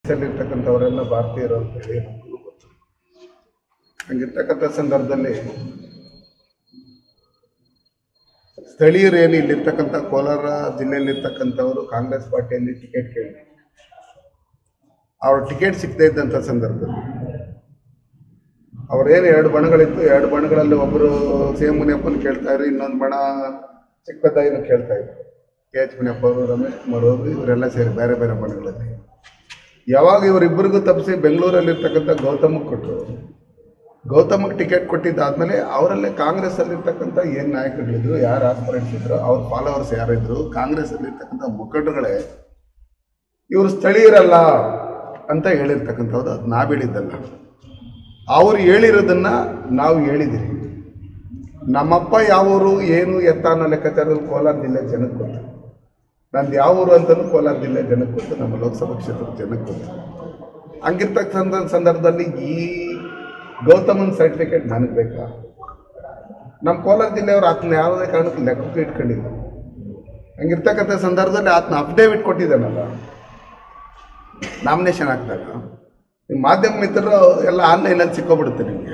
ಇರ್ತಕ್ಕಂಥವರೆಲ್ಲ ಭಾರತೀಯರು ಅಂತ ಹೇಳಿ ನಮಗೂ ಗೊತ್ತು ಹಂಗಿರ್ತಕ್ಕಂಥ ಸಂದರ್ಭದಲ್ಲಿ ಸ್ಥಳೀಯರು ಏನು ಇಲ್ಲಿರ್ತಕ್ಕಂಥ ಕೋಲಾರ ಜಿಲ್ಲೆಯಲ್ಲಿರ್ತಕ್ಕಂಥವರು ಕಾಂಗ್ರೆಸ್ ಪಾರ್ಟಿಯಲ್ಲಿ ಟಿಕೆಟ್ ಕೇಳಿ ಅವ್ರ ಟಿಕೆಟ್ ಸಿಗದೇ ಇದ್ದಂಥ ಸಂದರ್ಭದಲ್ಲಿ ಅವ್ರೇನು ಎರಡು ಬಣಗಳಿತ್ತು ಎರಡು ಬಣಗಳಲ್ಲಿ ಒಬ್ಬರು ಸಿ ಎಂ ಮುನಿಯಪ್ಪನ ಕೇಳ್ತಾ ಇದ್ರು ಇನ್ನೊಂದು ಬಣ ಚಿಕ್ಕಬದ್ದಾಯಿನ ಕೇಳ್ತಾ ಇದ್ರು ಕೆ ಎಚ್ ಮುನಿಯಪ್ಪ ಅವರು ರಮೇಶ್ ಕುಮಾರ್ ಅವರು ಇವರೆಲ್ಲ ಸೇರಿ ಬೇರೆ ಬೇರೆ ಬಣಗಳಲ್ಲಿ ಯಾವಾಗ ಇವರಿಬ್ಬರಿಗೂ ತಪ್ಪಿಸಿ ಬೆಂಗಳೂರಲ್ಲಿರ್ತಕ್ಕಂಥ ಗೌತಮಕ್ಕೆ ಕೊಟ್ಟರು ಗೌತಮ್ಗೆ ಟಿಕೆಟ್ ಕೊಟ್ಟಿದ್ದಾದ್ಮೇಲೆ ಅವರಲ್ಲೇ ಕಾಂಗ್ರೆಸ್ ಅಲ್ಲಿರ್ತಕ್ಕಂಥ ಏನು ನಾಯಕರುಗಳಿದ್ರು ಯಾರು ಆಸ್ಪರೆಂಟ್ಸ್ ಇದ್ರು ಅವ್ರ ಫಾಲೋವರ್ಸ್ ಯಾರಿದ್ರು ಕಾಂಗ್ರೆಸ್ ಅಲ್ಲಿರ್ತಕ್ಕಂಥ ಮುಖಂಡರುಗಳೇ ಇವರು ಸ್ಥಳೀಯರಲ್ಲ ಅಂತ ಹೇಳಿರ್ತಕ್ಕಂಥದ್ದು ಅದು ನಾವು ಹೇಳಿದ್ದಲ್ಲ ಅವ್ರು ಹೇಳಿರೋದನ್ನ ನಾವು ಹೇಳಿದ್ದೀರಿ ನಮ್ಮಪ್ಪ ಯಾವ ಊರು ಏನು ಎತ್ತ ಅನ್ನೋ ಲೆಕ್ಕಾಚಾರದಲ್ಲಿ ಕೋಲಾರ ಜಿಲ್ಲೆ ಜನಕ್ಕೆ ಗೊತ್ತು ನಂದು ಯಾವ ಊರು ಅಂತಲೂ ಕೋಲಾರ ಜಿಲ್ಲೆ ಜನಕ್ಕೆ ಗೊತ್ತು ನಮ್ಮ ಲೋಕಸಭಾ ಕ್ಷೇತ್ರದ ಜನಕ್ಕೆ ಗೊತ್ತು ಹಂಗಿರ್ತಕ್ಕಂಥ ಸಂದರ್ಭದಲ್ಲಿ ಈ ಗೌತಮನ್ ಸರ್ಟಿಫಿಕೇಟ್ ನನಗೆ ಬೇಕಾ ನಮ್ಮ ಕೋಲಾರ ಜಿಲ್ಲೆಯವರು ಆತನ ಯಾವುದೇ ಕಾರಣಕ್ಕೂ ಲೆಕ್ಕಕ್ಕೆ ಇಟ್ಕೊಂಡಿಲ್ಲ ಹಂಗಿರ್ತಕ್ಕಂಥ ಸಂದರ್ಭದಲ್ಲಿ ಆತನ ಅಫಿಡೇವಿಟ್ ಕೊಟ್ಟಿದ್ದಾನಲ್ಲ ನಾಮಿನೇಷನ್ ಹಾಕಿದಾಗ ನಿಮ್ಮ ಮಾಧ್ಯಮ ಮಿತ್ರರು ಎಲ್ಲ ಆನ್ಲೈನಲ್ಲಿ ಸಿಕ್ಕೋಬಿಡುತ್ತೆ ನಿಮಗೆ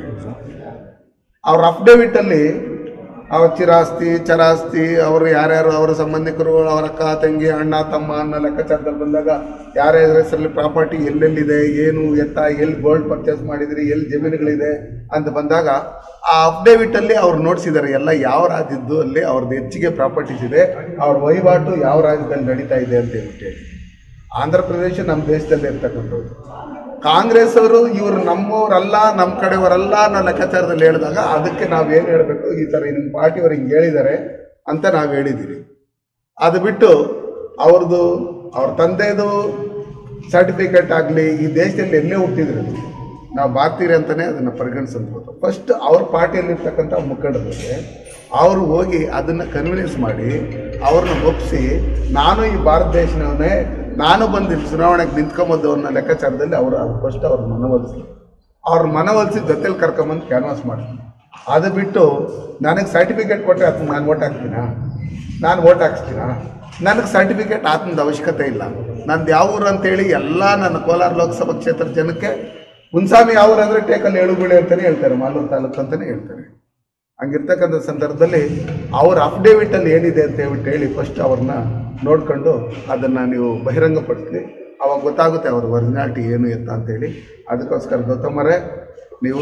ಅವ್ರ ಅಫಿಡೇವಿಟಲ್ಲಿ ಅವ್ರ ಚಿರಾಸ್ತಿ ಚರಾಸ್ತಿ ಅವರು ಯಾರ್ಯಾರು ಅವರ ಸಂಬಂಧಿಕರು ಅವರ ಅಕ್ಕ ತಂಗಿ ಅಣ್ಣ ತಮ್ಮ ಅನ್ನೋ ಲೆಕ್ಕಾಚಾರದಲ್ಲಿ ಬಂದಾಗ ಯಾರ್ಯಾರ ಹೆಸರಲ್ಲಿ ಪ್ರಾಪರ್ಟಿ ಎಲ್ಲೆಲ್ಲಿದೆ ಏನು ಎತ್ತ ಎಲ್ಲಿ ಗೋಲ್ಡ್ ಪರ್ಚೇಸ್ ಮಾಡಿದ್ರಿ ಎಲ್ಲಿ ಜಮೀನುಗಳಿದೆ ಅಂತ ಬಂದಾಗ ಆ ಅಫಿಡೇವಿಟಲ್ಲಿ ಅವ್ರು ನೋಡಿಸಿದ್ದಾರೆ ಎಲ್ಲ ಯಾವ ರಾಜ್ಯದ್ದು ಅಲ್ಲಿ ಅವ್ರದ್ದು ಹೆಚ್ಚಿಗೆ ಪ್ರಾಪರ್ಟೀಸ್ ಇದೆ ಅವ್ರ ವಹಿವಾಟು ಯಾವ ರಾಜ್ಯದಲ್ಲಿ ನಡೀತಾ ಇದೆ ಅಂತ ಹೇಳ್ಬಿಟ್ಟು ಆಂಧ್ರ ಪ್ರದೇಶ ನಮ್ಮ ದೇಶದಲ್ಲಿ ಇರ್ತಕ್ಕಂಥದ್ದು ಕಾಂಗ್ರೆಸ್ ಅವರು ಇವರು ನಮ್ಮವರಲ್ಲ ನಮ್ಮ ಕಡೆಯವರಲ್ಲ ಅನ್ನೋ ಲೆಕ್ಕಾಚಾರದಲ್ಲಿ ಹೇಳಿದಾಗ ಅದಕ್ಕೆ ನಾವು ಏನು ಹೇಳಬೇಕು ಈ ಥರ ನಿಮ್ಮ ಪಾರ್ಟಿಯವರು ಹಿಂಗೆ ಹೇಳಿದ್ದಾರೆ ಅಂತ ನಾವು ಹೇಳಿದ್ದೀರಿ ಅದು ಬಿಟ್ಟು ಅವ್ರದ್ದು ಅವ್ರ ತಂದೆದು ಸರ್ಟಿಫಿಕೇಟ್ ಆಗಲಿ ಈ ದೇಶದಲ್ಲಿ ಎಲ್ಲೇ ಹುಟ್ಟಿದ್ರು ನಾವು ಭಾರತೀಯರು ಅಂತಲೇ ಅದನ್ನು ಪರಿಗಣಿಸಬಹುದು ಫಸ್ಟ್ ಅವ್ರ ಪಾರ್ಟಿಯಲ್ಲಿರ್ತಕ್ಕಂಥ ಮುಖಂಡರಿಗೆ ಅವರು ಹೋಗಿ ಅದನ್ನು ಕನ್ವಿನ್ಸ್ ಮಾಡಿ ಅವ್ರನ್ನ ಒಪ್ಪಿಸಿ ನಾನು ಈ ಭಾರತ ದೇಶನವನ್ನೇ ನಾನು ಬಂದು ಇಲ್ಲಿ ಚುನಾವಣೆಗೆ ನಿಂತ್ಕೊಂಬೋದು ಅನ್ನೋ ಲೆಕ್ಕಾಚಾರದಲ್ಲಿ ಅವರು ಫಸ್ಟ್ ಅವ್ರ ಮನವೊಲಿಸಿ ಅವ್ರ ಮನವೊಲಿಸಿ ಜೊತೆಲಿ ಕರ್ಕೊಂಬಂದು ಕ್ಯಾನ್ವಾಸ್ ಮಾಡ್ತೀನಿ ಅದು ಬಿಟ್ಟು ನನಗೆ ಸರ್ಟಿಫಿಕೇಟ್ ಕೊಟ್ಟರೆ ಅದನ್ನ ನಾನು ಓಟ್ ಹಾಕ್ತೀನಾ ನಾನು ಓಟ್ ಹಾಕ್ಸ್ತೀನಾ ನನಗೆ ಸರ್ಟಿಫಿಕೇಟ್ ಆತನದ ಅವಶ್ಯಕತೆ ಇಲ್ಲ ನಂದು ಯಾವ ಊರು ಅಂತೇಳಿ ಎಲ್ಲ ನನ್ನ ಕೋಲಾರ ಲೋಕಸಭಾ ಕ್ಷೇತ್ರದ ಜನಕ್ಕೆ ಮುನ್ಸಾಮಿ ಯಾವ ಊರು ಅಂದರೆ ಟೇಕಲ್ಲಿ ಏಳುಗುಳಿ ಅಂತಲೇ ಹೇಳ್ತಾರೆ ಮಾಲೂರು ತಾಲೂಕು ಅಂತಲೇ ಹೇಳ್ತಾರೆ ಹಂಗಿರ್ತಕ್ಕಂಥ ಸಂದರ್ಭದಲ್ಲಿ ಅವ್ರ ಅಫಿಡೇವಿಟಲ್ಲಿ ಏನಿದೆ ಅಂತ ಹೇಳ್ಬಿಟ್ಟು ಹೇಳಿ ಫಸ್ಟ್ ಅವ್ರನ್ನ ನೋಡ್ಕೊಂಡು ಅದನ್ನು ನೀವು ಬಹಿರಂಗಪಡಿಸ್ಲಿ ಅವಾಗ ಗೊತ್ತಾಗುತ್ತೆ ಅವ್ರ ಒರಿಜಿನಾಲಿಟಿ ಏನು ಎತ್ತ ಅಂತೇಳಿ ಅದಕ್ಕೋಸ್ಕರ ಗೌತಮರೇ ನೀವು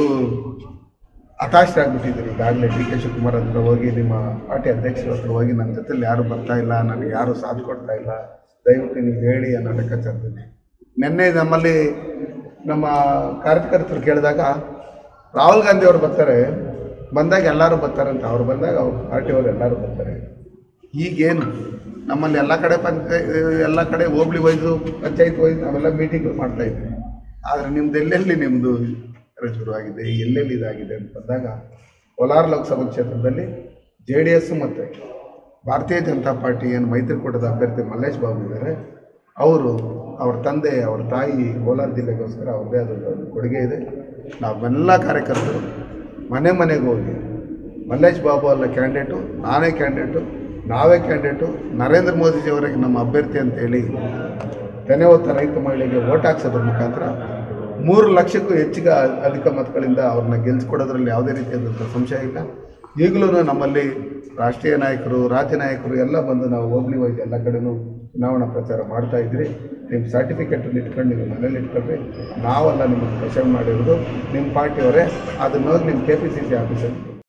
ಹತಾಶರಾಗ್ಬಿಟ್ಟಿದ್ದೀರಿ ಈಗಾಗಲೇ ಡಿ ಕೆ ಶಿವಕುಮಾರ್ ಹತ್ರ ಹೋಗಿ ನಿಮ್ಮ ಪಾರ್ಟಿ ಅಧ್ಯಕ್ಷರ ಹತ್ರ ಹೋಗಿ ನನ್ನ ಜೊತೆಲಿ ಯಾರೂ ಬರ್ತಾ ಇಲ್ಲ ನನಗೆ ಯಾರೂ ಸಾಥ್ ಕೊಡ್ತಾ ಇಲ್ಲ ದಯವಿಟ್ಟು ನೀವು ಹೇಳಿ ಅನ್ನೋ ಲೆಕ್ಕಾಚಾರದಲ್ಲಿ ನಿನ್ನೆ ನಮ್ಮಲ್ಲಿ ನಮ್ಮ ಕಾರ್ಯಕರ್ತರು ಕೇಳಿದಾಗ ರಾಹುಲ್ ಗಾಂಧಿ ಅವರು ಬರ್ತಾರೆ ಬಂದಾಗ ಎಲ್ಲರೂ ಬರ್ತಾರಂತ ಅವ್ರು ಬಂದಾಗ ಅವ್ರ ಪಾರ್ಟಿಯವರು ಎಲ್ಲರೂ ಬರ್ತಾರೆ ಈಗೇನು ನಮ್ಮಲ್ಲಿ ಎಲ್ಲ ಕಡೆ ಪಂಚಾಯ ಎಲ್ಲ ಕಡೆ ಹೋಬ್ಳಿ ವೈಸು ಪಂಚಾಯತ್ ವೈಸ್ ನಾವೆಲ್ಲ ಮೀಟಿಂಗ್ಗಳು ಮಾಡ್ತಾ ಇದ್ವಿ ಆದರೆ ನಿಮ್ದು ಎಲ್ಲೆಲ್ಲಿ ನಿಮ್ಮದು ಶುರುವಾಗಿದೆ ಎಲ್ಲೆಲ್ಲಿ ಇದಾಗಿದೆ ಅಂತ ಬಂದಾಗ ಕೋಲಾರ ಲೋಕಸಭಾ ಕ್ಷೇತ್ರದಲ್ಲಿ ಜೆ ಡಿ ಎಸ್ ಮತ್ತು ಭಾರತೀಯ ಜನತಾ ಪಾರ್ಟಿ ಏನು ಮೈತ್ರಿಕೂಟದ ಅಭ್ಯರ್ಥಿ ಮಲ್ಲೇಶ್ ಬಾಬು ಇದ್ದಾರೆ ಅವರು ಅವ್ರ ತಂದೆ ಅವ್ರ ತಾಯಿ ಕೋಲಾರ ಜಿಲ್ಲೆಗೋಸ್ಕರ ಅವ್ರದ್ದೇ ಆದ ಒಂದು ಕೊಡುಗೆ ಇದೆ ನಾವೆಲ್ಲ ಕಾರ್ಯಕರ್ತರು ಮನೆ ಮನೆಗೆ ಹೋಗಿ ಮಲ್ಲೇಶ್ ಬಾಬು ಅಲ್ಲ ಕ್ಯಾಂಡಿಡೇಟು ನಾನೇ ಕ್ಯಾಂಡಿಡೇಟು ನಾವೇ ಕ್ಯಾಂಡಿಡೇಟು ನರೇಂದ್ರ ಮೋದಿಜಿಯವರಿಗೆ ನಮ್ಮ ಅಭ್ಯರ್ಥಿ ಅಂತೇಳಿ ತೆನೆ ಹೊತ್ತ ರೈತ ಮಹಿಳೆಗೆ ಓಟ್ ಹಾಕ್ಸೋದ್ರ ಮುಖಾಂತರ ಮೂರು ಲಕ್ಷಕ್ಕೂ ಹೆಚ್ಚಿಗೆ ಅಧಿಕ ಮತಗಳಿಂದ ಅವ್ರನ್ನ ಗೆಲ್ಸ್ಕೊಡೋದ್ರಲ್ಲಿ ಯಾವುದೇ ರೀತಿಯಾದಂಥ ಸಂಶಯ ಇಲ್ಲ ಈಗಲೂ ನಮ್ಮಲ್ಲಿ ರಾಷ್ಟ್ರೀಯ ನಾಯಕರು ರಾಜ್ಯ ನಾಯಕರು ಎಲ್ಲ ಬಂದು ನಾವು ಹೋಗ್ಲಿ ವೈಸ್ ಎಲ್ಲ ಕಡೆನೂ ಚುನಾವಣಾ ಪ್ರಚಾರ ಮಾಡ್ತಾ ಇದ್ರಿ ನಿಮ್ಮ ಸರ್ಟಿಫಿಕೇಟನ್ನು ಇಟ್ಕೊಂಡು ನೀವು ಮನೇಲಿ ಇಟ್ಕೊಳ್ರಿ ನಾವೆಲ್ಲ ನಿಮಗೆ ಕ್ವಶನ್ ಮಾಡಿರೋದು ನಿಮ್ಮ ಪಾರ್ಟಿಯವರೇ ಅದನ್ನ ಹೋಗಿ ನಿಮ್ಮ ಕೆ ಪಿ ಸಿ ಸಿ ಆಫೀಸಲ್ಲಿ